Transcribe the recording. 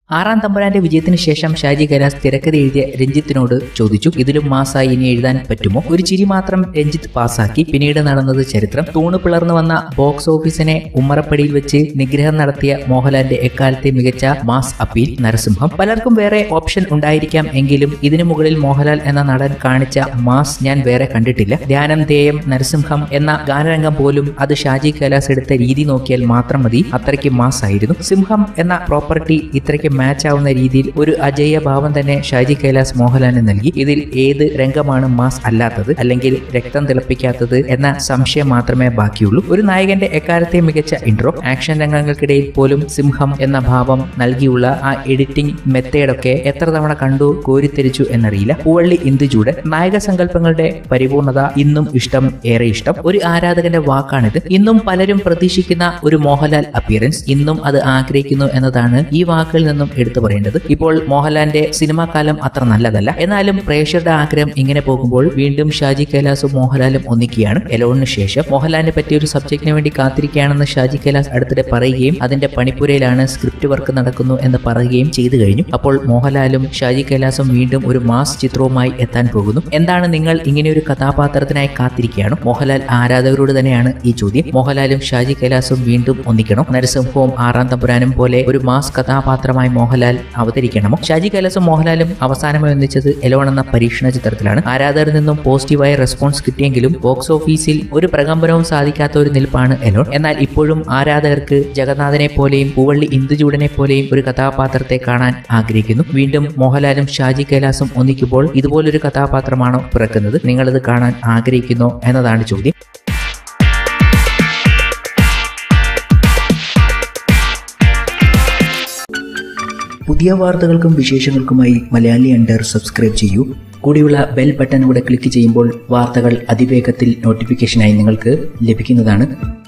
ആറാം തമ്പുരാന്റെ വിജയത്തിന് ശേഷം ഷാജി കൈലാസ് തിരക്കഥ എഴുതിയ രഞ്ജിത്തിനോട് ചോദിച്ചു ഇതിലും മാസായി ഇനി എഴുതാൻ പറ്റുമോ ഒരു ചിരി മാത്രം രഞ്ജിത്ത് പാസാക്കി പിന്നീട് നടന്നത് ചരിത്രം തൂണ് പിളർന്നു വന്ന ബോക്സ് ഓഫീസിനെ ഉമ്മറപ്പടിയിൽ വെച്ച് നിഗ്രഹം നടത്തിയ മോഹൻലാലിന്റെ എക്കാലത്തെ മികച്ച മാസ് അപ്പീൽ നരസിംഹം പലർക്കും വേറെ ഓപ്ഷൻ ഉണ്ടായിരിക്കാം എങ്കിലും ഇതിനു മുകളിൽ മോഹൻലാൽ എന്ന നടൻ കാണിച്ച മാസ് ഞാൻ വേറെ കണ്ടിട്ടില്ല ധ്യാനം ധേയം നരസിംഹം എന്ന ഗാനരംഗം പോലും അത് ഷാജി കൈലാസ് എടുത്ത രീതി നോക്കിയാൽ മാത്രം മതി അത്രയ്ക്ക് മാസ് ആയിരുന്നു സിംഹം എന്ന പ്രോപ്പർട്ടി ഇത്രയ്ക്ക് മാച്ച് ആവുന്ന രീതിയിൽ ഒരു അജയ്യ ഭാവം തന്നെ ഷാജി കൈലാസ് മോഹൻലാലിന് നൽകി ഇതിൽ ഏത് രംഗമാണ് മാസ് അല്ലാത്തത് അല്ലെങ്കിൽ രക്തം തിളപ്പിക്കാത്തത് എന്ന സംശയം മാത്രമേ ബാക്കിയുള്ളൂ ഒരു നായകന്റെ എക്കാലത്തെ മികച്ച ഇൻട്രോ ആക്ഷൻ രംഗങ്ങൾക്കിടയിൽ പോലും സിംഹം എന്ന ഭാവം നൽകിയുള്ള ആ എഡിറ്റിംഗ് മെത്തേഡൊക്കെ എത്ര തവണ കണ്ടു കോരിത്തെരിച്ചു എന്നറിയില്ല പൂവള്ളി ഇന്ദുചൂട് നായക സങ്കല്പങ്ങളുടെ പരിപൂർണത ഇന്നും ഇഷ്ടം ഏറെ ഇഷ്ടം ഒരു ആരാധകന്റെ വാക്കാണിത് ഇന്നും പലരും പ്രതീക്ഷിക്കുന്ന ഒരു മോഹൻലാൽ അപ്പിയറൻസ് ഇന്നും അത് ആഗ്രഹിക്കുന്നു എന്നതാണ് ഈ വാക്കുകളിൽ നിന്നും എടുത്തു പറയേണ്ടത് ഇപ്പോൾ മോഹൻലാലിന്റെ സിനിമാ കാലം അത്ര നല്ലതല്ല എന്നാലും പ്രേക്ഷകരുടെ ആഗ്രഹം ഇങ്ങനെ പോകുമ്പോൾ വീണ്ടും ഷാജി കൈലാസും മോഹൻലാലും ഒന്നിക്കുകയാണ് എലോണിന് ശേഷം മോഹൻലാലിനെ പറ്റിയ ഒരു സബ്ജക്റ്റിന് വേണ്ടി കാത്തിരിക്കുകയാണെന്ന് ഷാജി കൈലാസ് അടുത്തിടെ പറയുകയും അതിന്റെ പണിപ്പുരയിലാണ് സ്ക്രിപ്റ്റ് വർക്ക് നടക്കുന്നു എന്ന് പറയുകയും ചെയ്തു കഴിഞ്ഞു അപ്പോൾ മോഹൻലാലും ഷാജി കൈലാസും വീണ്ടും ഒരു മാസ് ചിത്രവുമായി എത്താൻ പോകുന്നു എന്താണ് നിങ്ങൾ ഇങ്ങനെ ഒരു കഥാപാത്രത്തിനായി കാത്തിരിക്കുകയാണ് മോഹൻലാൽ ആരാധകരോട് തന്നെയാണ് ഈ ചോദ്യം മോഹൻലാലും ഷാജി കൈലാസും വീണ്ടും ഒന്നിക്കണം നരസിംഹവും ആറാം തമ്പുരാനും പോലെ ഒരു മാസ് കഥാപാത്രമായി മോഹൻലാൽ അവതരിക്കണമോ ഷാജി കൈലാസും മോഹൻലാലും അവസാനമായി ഒന്നിച്ചത് എലോൺ എന്ന പരീക്ഷണ ചിത്രത്തിലാണ് ആരാധകരിൽ നിന്നും പോസിറ്റീവായ റെസ്പോൺസ് കിട്ടിയെങ്കിലും ബോക്സ് ഓഫീസിൽ ഒരു പ്രകമ്പനവും സാധിക്കാത്ത ഒരു നിൽപ്പാണ് എലോൺ എന്നാൽ ഇപ്പോഴും ആരാധകർക്ക് ജഗന്നാഥനെ പോലെയും പൂവള്ളി ഇന്ദുചൂടനെ പോലെയും ഒരു കഥാപാത്രത്തെ കാണാൻ ആഗ്രഹിക്കുന്നു വീണ്ടും മോഹൻലാലും ഷാജി കൈലാസും ഒന്നിക്കുമ്പോൾ ഇതുപോലൊരു കഥാപാത്രമാണോ പിറക്കുന്നത് നിങ്ങളിത് കാണാൻ ആഗ്രഹിക്കുന്നോ എന്നതാണ് ചോദ്യം പുതിയ വാർത്തകൾക്കും വിശേഷങ്ങൾക്കുമായി മലയാളി അണ്ടർ സബ്സ്ക്രൈബ് ചെയ്യൂ കൂടിയുള്ള ബെൽ ബട്ടൺ കൂടെ ക്ലിക്ക് ചെയ്യുമ്പോൾ വാർത്തകൾ അതിവേഗത്തിൽ നോട്ടിഫിക്കേഷനായി നിങ്ങൾക്ക് ലഭിക്കുന്നതാണ്